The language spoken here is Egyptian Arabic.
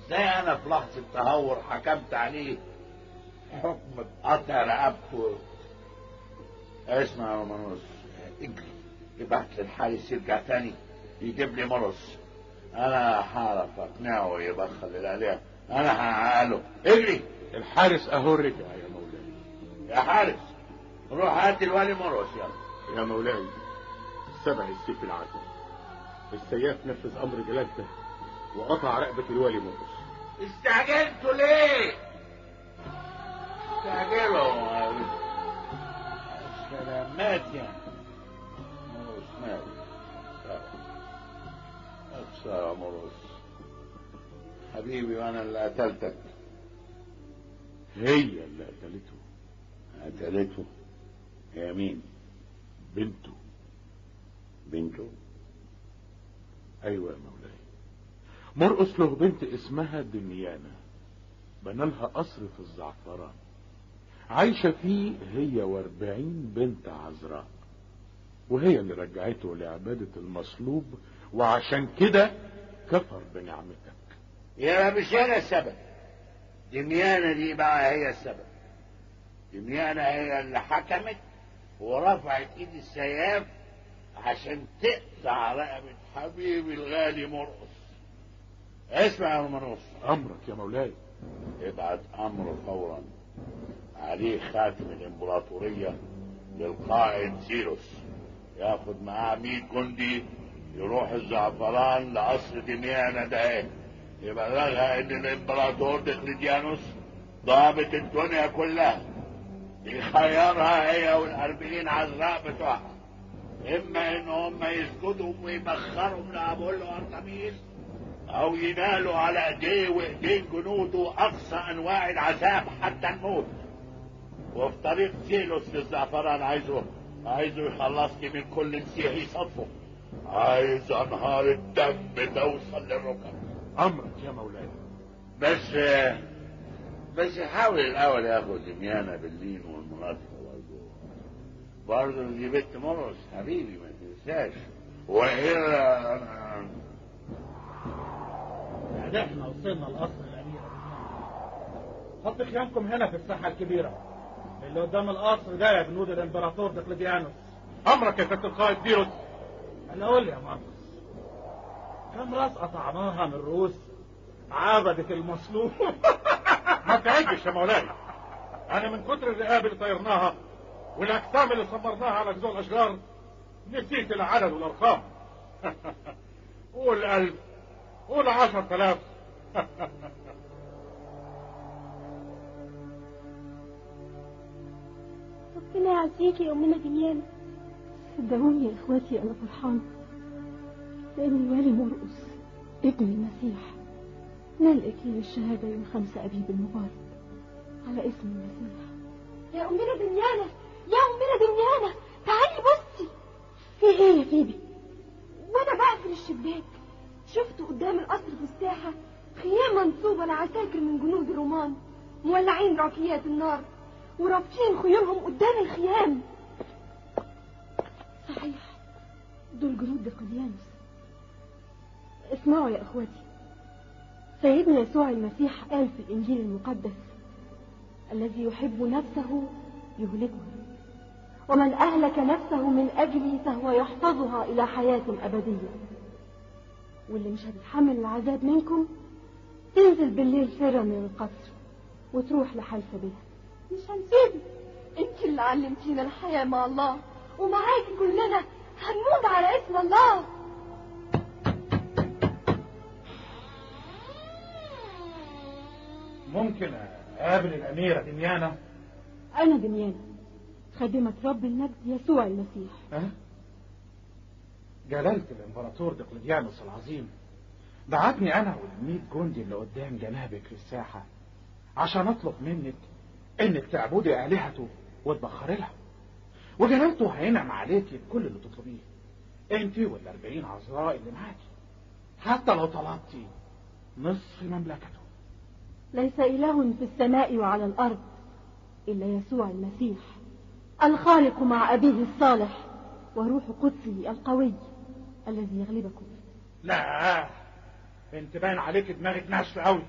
ازاي انا في لحظة تهور حكمت عليه حكم بقطع رقبته اسمع يا منوس اجري ابعت للحارس يرجع تاني يجيب لي مرس انا هعرف اقنعه يبخل الالهه انا هعقله اجري الحارس اهو رجع يا مولاي يا حارس روح هات الوالي مرقص يلا يا مولاي سبع السيف العسل السياف نفذ امر جلالته وقطع رقبة الوالي مرقص استعجلتوا ليه؟ استعجلوا سلامات يعني مرقص مال اقصى يا مرقص حبيبي وانا اللي قتلتك هي اللي قتلته قتلته يا مين؟ بنته بنته؟ ايوه يا مولاي مرقص له بنت اسمها دنيانا بنالها قصر في الزعفران عايشة فيه هي واربعين بنت عذراء وهي اللي رجعته لعبادة المصلوب وعشان كده كفر بنعمتك يا مش انا السبب دميانة دي بقى هي السبب دميانة هي اللي حكمت ورفعت ايد السياف عشان تقطع رقبة حبيبي الغالي مرقص اسمع يا منوس امرك يا مولاي ابعت امر فورا عليه خاتم الامبراطورية للقائد سيروس ياخد معاه 100 جندي يروح الزعفران لقصر دميانة ده يبلغها ان الامبراطور دقلديانوس ضابط الدنيا كلها يخيرها هي والاربعين عذراء بتوعها اما ان هم يسجدوا ويبخروا من ابولو ارتميس او ينالوا على ايديه وايدين جنوده اقصى انواع العذاب حتى الموت وفي طريق سيلوس للزعفران عايزه عايزه يخلصني من كل نسيح يصفه عايز انهار الدم توصل للركب امرك يا مولاي بس بس حاول الاول ياخد دميانة باللين والمناطق برضه برضه دي بنت مرقص حبيبي ما تنساش والا انا يعني احنا وصلنا لقصر الأميرة حط خيامكم هنا في الساحة الكبيرة اللي قدام القصر ده يا جنود الامبراطور دقلديانوس امرك يا سيادة القائد ديروس انا اقول يا ماركوس كم راس قطعناها من رؤوس عبدة المصلوب ما تعدش يا مولاي انا من كتر الرقاب اللي طيرناها والاجسام اللي صمرناها على جذوع الاشجار نسيت العدد والارقام قول الف قول عشر تلاف ربنا يعزيك يا أمنا دميانة صدقوني يا اخواتي انا فرحان لان الوالي مرقص ابن المسيح نال اكليل الشهاده يوم خمسة ابيب المبارك على اسم المسيح يا أمنا دميانة يا أمنا دميانة تعالي بصي في ايه يا فيبي وأنا بقفل الشباك شفت قدام القصر في الساحة خيام منصوبة لعساكر من جنود الرومان مولعين راكيات النار ورابطين خيولهم قدام الخيام صحيح دول جنود دقليانوس اسمعوا يا اخواتي سيدنا يسوع المسيح قال في الانجيل المقدس الذي يحب نفسه يهلكها ومن اهلك نفسه من اجلي فهو يحفظها الى حياه ابديه واللي مش هتتحمل العذاب منكم تنزل بالليل فرة من القصر وتروح لحال سبيلها مش هنسيبك انت اللي علمتينا الحياة مع الله ومعاكي كلنا هنموت على اسم الله ممكن اقابل الأميرة دميانة انا دميانة خادمة رب المجد يسوع المسيح ها؟ جلالة الامبراطور دقلديانوس العظيم بعتني انا والميت جندي اللي قدام جنابك في الساحة عشان اطلب منك انك تعبدي الهته وتبخري لها وجلالته هينعم عليكي بكل اللي تطلبيه انت والاربعين عذراء اللي معاكي حتى لو طلبتي نصف مملكته ليس إله في السماء وعلى الأرض إلا يسوع المسيح الخالق مع أبيه الصالح وروح قدسه القوي الذي يغلبكم لا انت باين عليك دماغك ناشفه قوي